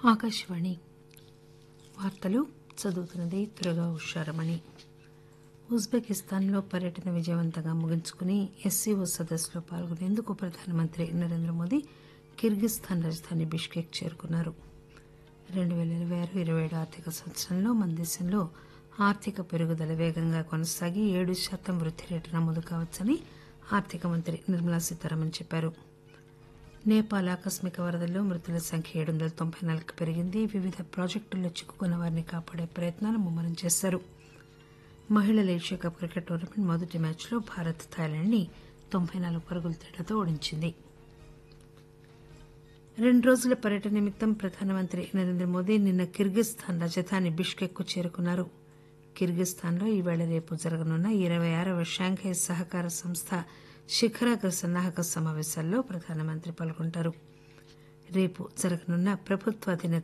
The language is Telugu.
ఆకాశవాణి వార్తలు చదువుతున్నది త్వరగా ఉషారమణి ఉజ్బెకిస్తాన్లో పర్యటన విజయవంతంగా ముగించుకుని ఎస్సీఓ సదస్సులో పాల్గొనేందుకు ప్రధానమంత్రి నరేంద్ర మోదీ కిర్గిస్థాన్ రాజధాని బిష్కెక్ చేరుకున్నారు రెండు పేల ఇరవై ఆరు ఇరవై ఏడు ఆర్థిక సంవత్సరంలో మన దేశంలో ఆర్థిక పెరుగుదల వేగంగా కొనసాగి ఏడు శాతం వృద్ధి రేటు నమోదు కావచ్చని ఆర్థిక మంత్రి నిర్మలా సీతారామన్ చెప్పారు నేపాల్ ఆకస్మిక వరదల్లో మృతుల సంఖ్య ఏడు వందల తొంభై నాలుగుకు పెరిగింది వివిధ ప్రాజెక్టుల్లో చిక్కుకున్న వారిని కాపాడే ప్రయత్నాలు ముమ్మరం చేశారు మహిళల ఏషియా కప్ క్రికెట్ టోర్నమెంట్ మొదటి మ్యాచ్లో భారత్ థాయిలాండ్ ని తొంభై నాలుగు పరుగుల తేడాతో ఓడించింది రెండు రోజుల పర్యటన నిమిత్తం ప్రధానమంత్రి నరేంద్ర మోదీ నిన్న కిర్గిస్థాన్ రాజధాని బిష్కెక్ కు చేరుకున్నారు కిర్గిస్థాన్లో ఈవేళ రేపు జరగనున్న ఇరవై ఆరవ షాంఘై సహకార సంస్థ శిఖరాగ్ర సన్నాహక సమావేశాల్లో ప్రధానమంత్రి పాల్గొంటారు రేపు జరగనున్న ప్రభుత్వాధీన